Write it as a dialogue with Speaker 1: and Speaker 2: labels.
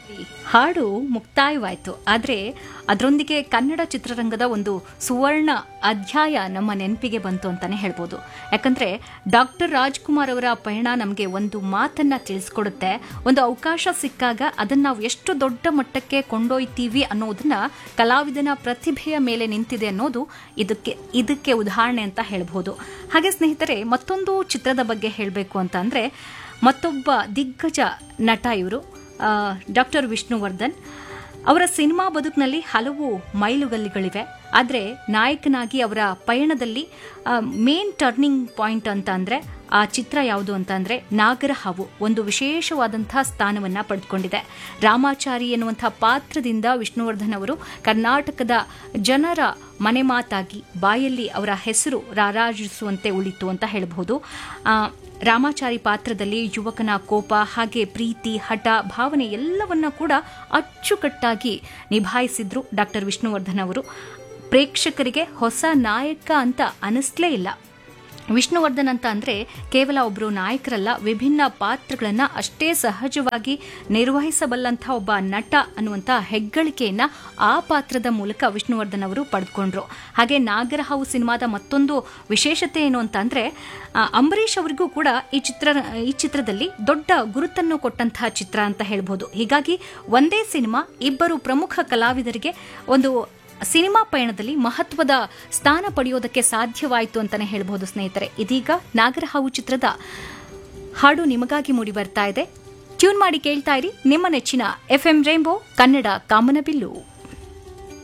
Speaker 1: ಹಾಡು ಮುಕ್ತಾಯವಾಯಿತು ಆದರೆ ಅದರೊಂದಿಗೆ ಕನ್ನಡ ಚಿತ್ರರಂಗದ ಒಂದು ಸುವರ್ಣ ಅಧ್ಯಾಯ ನಮ್ಮ ನೆನಪಿಗೆ ಬಂತು ಅಂತಾನೆ ಹೇಳ್ಬೋದು ಯಾಕಂದ್ರೆ ಡಾಕ್ಟರ್ ರಾಜ್ಕುಮಾರ್ ಅವರ ಪಯಣ ನಮಗೆ ಒಂದು ಮಾತನ್ನ ತಿಳಿಸ್ಕೊಡುತ್ತೆ ಒಂದು ಅವಕಾಶ ಸಿಕ್ಕಾಗ ಅದನ್ನ ನಾವು ಎಷ್ಟು ದೊಡ್ಡ ಮಟ್ಟಕ್ಕೆ ಕೊಂಡೊಯ್ತೀವಿ ಅನ್ನೋದನ್ನ ಕಲಾವಿದನ ಪ್ರತಿಭೆಯ ಮೇಲೆ ನಿಂತಿದೆ ಅನ್ನೋದು ಇದಕ್ಕೆ ಇದಕ್ಕೆ ಉದಾಹರಣೆ ಅಂತ ಹೇಳ್ಬೋದು ಹಾಗೆ ಸ್ನೇಹಿತರೆ ಮತ್ತೊಂದು ಚಿತ್ರದ ಬಗ್ಗೆ ಹೇಳಬೇಕು ಅಂತ ಅಂದ್ರೆ ಮತ್ತೊಬ್ಬ ದಿಗ್ಗಜ ನಟ ಇವರು ಡಾಕ್ಟರ್ ವಿಷ್ಣುವರ್ಧನ್ ಅವರ ಸಿನಿಮಾ ಬದುಕಿನಲ್ಲಿ ಹಲವು ಮೈಲುಗಲ್ಲಿಗಳಿವೆ ಆದರೆ ನಾಯಕನಾಗಿ ಅವರ ಪಯಣದಲ್ಲಿ ಮೇನ್ ಟರ್ನಿಂಗ್ ಪಾಯಿಂಟ್ ಅಂತ ಅಂದರೆ ಆ ಚಿತ್ರ ಯಾವುದು ಅಂತ ಅಂದರೆ ನಾಗರಹಾವು ಒಂದು ವಿಶೇಷವಾದಂತಹ ಸ್ಥಾನವನ್ನು ಪಡೆದುಕೊಂಡಿದೆ ರಾಮಾಚಾರಿ ಎನ್ನುವಂಥ ಪಾತ್ರದಿಂದ ವಿಷ್ಣುವರ್ಧನ್ ಅವರು ಕರ್ನಾಟಕದ ಜನರ ಮನೆ ಮಾತಾಗಿ ಬಾಯಲ್ಲಿ ಅವರ ಹೆಸರು ರಾರಾಜಿಸುವಂತೆ ಉಳಿತು ಅಂತ ಹೇಳಬಹುದು ಆ, ರಾಮಾಚಾರಿ ಪಾತ್ರದಲ್ಲಿ ಯುವಕನ ಕೋಪ ಹಾಗೆ ಪ್ರೀತಿ ಹಠ ಭಾವನೆ ಎಲ್ಲವನ್ನ ಕೂಡ ಅಚ್ಚುಕಟ್ಟಾಗಿ ನಿಭಾಯಿಸಿದ್ರು ಡಾಕ್ಟರ್ ವಿಷ್ಣುವರ್ಧನ್ ಅವರು ಪ್ರೇಕ್ಷಕರಿಗೆ ಹೊಸ ನಾಯಕ ಅಂತ ಅನಿಸ್ಲೇ ಇಲ್ಲ ವಿಷ್ಣುವರ್ಧನ್ ಅಂತ ಅಂದ್ರೆ ಕೇವಲ ಒಬ್ಬರು ನಾಯಕರಲ್ಲ ವಿಭಿನ್ನ ಪಾತ್ರಗಳನ್ನ ಅಷ್ಟೇ ಸಹಜವಾಗಿ ನಿರ್ವಹಿಸಬಲ್ಲಂಥ ಒಬ್ಬ ನಟ ಅನ್ನುವಂಥ ಹೆಗ್ಗಳಿಕೆಯನ್ನ ಆ ಪಾತ್ರದ ಮೂಲಕ ವಿಷ್ಣುವರ್ಧನ್ ಅವರು ಪಡೆದುಕೊಂಡ್ರು ಹಾಗೆ ನಾಗರಹಾವು ಸಿನಿಮಾದ ಮತ್ತೊಂದು ವಿಶೇಷತೆ ಏನು ಅಂತ ಅಂದ್ರೆ ಆ, ಅಂಬರೀಷ್ ಅವರಿಗೂ ಕೂಡ ಈ ಚಿತ್ರ ಈ ಚಿತ್ರದಲ್ಲಿ ದೊಡ್ಡ ಗುರುತನ್ನು ಕೊಟ್ಟಂತಹ ಚಿತ್ರ ಅಂತ ಹೇಳ್ಬೋದು ಹೀಗಾಗಿ ಒಂದೇ ಸಿನಿಮಾ ಇಬ್ಬರು ಪ್ರಮುಖ ಕಲಾವಿದರಿಗೆ ಒಂದು ಸಿನಿಮಾ ಪಯಣದಲ್ಲಿ ಮಹತ್ವದ ಸ್ಥಾನ ಪಡೆಯೋದಕ್ಕೆ ಸಾಧ್ಯವಾಯಿತು ಅಂತಾನೆ ಹೇಳ್ಬಹುದು ಸ್ನೇಹಿತರೆ ಇದೀಗ ನಾಗರಹಾವು ಚಿತ್ರದ ಹಾಡು ನಿಮಗಾಗಿ ಮೂಡಿ ಬರ್ತಾ ಇದೆ ಟ್ಯೂನ್ ಮಾಡಿ ಕೇಳ್ತಾ ಇರಿ ನಿಮ್ಮ ನೆಚ್ಚಿನ ಎಫ್ ಎಂ ರೈನ್ಬೋ ಕನ್ನಡ ಕಾಮನಬಿಲ್ಲು